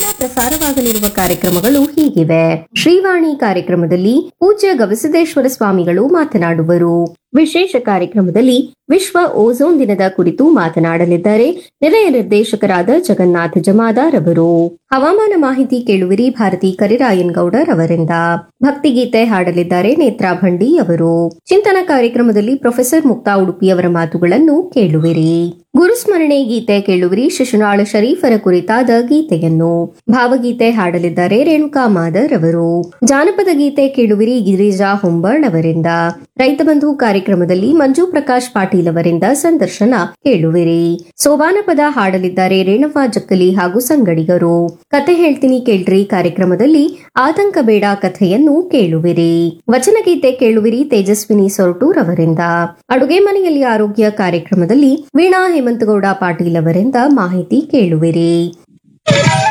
ಪ್ರಸಾರವಾಗಲಿರುವ ಕಾರ್ಯಕ್ರಮಗಳು ಹೀಗಿವೆ ಶ್ರೀವಾಣಿ ಕಾರ್ಯಕ್ರಮದಲ್ಲಿ ಪೂಜ್ಯ ಗವಿಸಿದ್ದೇಶ್ವರ ಸ್ವಾಮಿಗಳು ಮಾತನಾಡುವರು ವಿಶೇಷ ಕಾರ್ಯಕ್ರಮದಲ್ಲಿ ವಿಶ್ವ ಓಝೋನ್ ದಿನದ ಕುರಿತು ಮಾತನಾಡಲಿದ್ದಾರೆ ನಿಲಯ ನಿರ್ದೇಶಕರಾದ ಜಗನ್ನಾಥ ಜಮಾದಾರ್ ಅವರು ಹವಾಮಾನ ಮಾಹಿತಿ ಕೇಳುವಿರಿ ಭಾರತಿ ಕರಿರಾಯನ್ ಗೌಡರ್ ಅವರಿಂದ ಭಕ್ತಿಗೀತೆ ಹಾಡಲಿದ್ದಾರೆ ನೇತ್ರಾ ಭಂಡಿ ಅವರು ಚಿಂತನ ಕಾರ್ಯಕ್ರಮದಲ್ಲಿ ಪ್ರೊಫೆಸರ್ ಮುಕ್ತಾ ಉಡುಪಿ ಅವರ ಮಾತುಗಳನ್ನು ಕೇಳುವಿರಿ ಗುರುಸ್ಮರಣೆ ಗೀತೆ ಕೇಳುವಿರಿ ಶಿಶುನಾಳ ಶರೀಫರ ಕುರಿತಾದ ಗೀತೆಯನ್ನು ಭಾವಗೀತೆ ಹಾಡಲಿದ್ದಾರೆ ರೇಣುಕಾ ಮಾದರ್ ಅವರು ಜಾನಪದ ಗೀತೆ ಕೇಳುವಿರಿ ಗಿರಿಜಾ ಹೊಂಬರ್ಡ್ ಅವರಿಂದ ರೈತ ಬಂಧು ಕಾರ್ಯಕ್ರಮದಲ್ಲಿ ಮಂಜು ಪ್ರಕಾಶ್ ಪಾಟೀಲ್ ಅವರಿಂದ ಸಂದರ್ಶನ ಕೇಳುವಿರಿ ಸೋಬಾನ ಪದ ಹಾಡಲಿದ್ದಾರೆ ರೇಣವ್ವ ಜಕ್ಕಲಿ ಹಾಗೂ ಸಂಗಡಿಗರು ಕತೆ ಹೇಳ್ತೀನಿ ಕೇಳ್ರಿ ಕಾರ್ಯಕ್ರಮದಲ್ಲಿ ಆತಂಕ ಬೇಡ ಕಥೆಯನ್ನು ಕೇಳುವಿರಿ ವಚನಗೀತೆ ಕೇಳುವಿರಿ ತೇಜಸ್ವಿನಿ ಸೊರಟೂರ್ ಅವರಿಂದ ಅಡುಗೆ ಮನೆಯಲ್ಲಿ ಆರೋಗ್ಯ ಕಾರ್ಯಕ್ರಮದಲ್ಲಿ ವೀಣಾ ಹೇಮಂತಗೌಡ ಪಾಟೀಲ್ ಅವರಿಂದ ಮಾಹಿತಿ ಕೇಳುವಿರಿ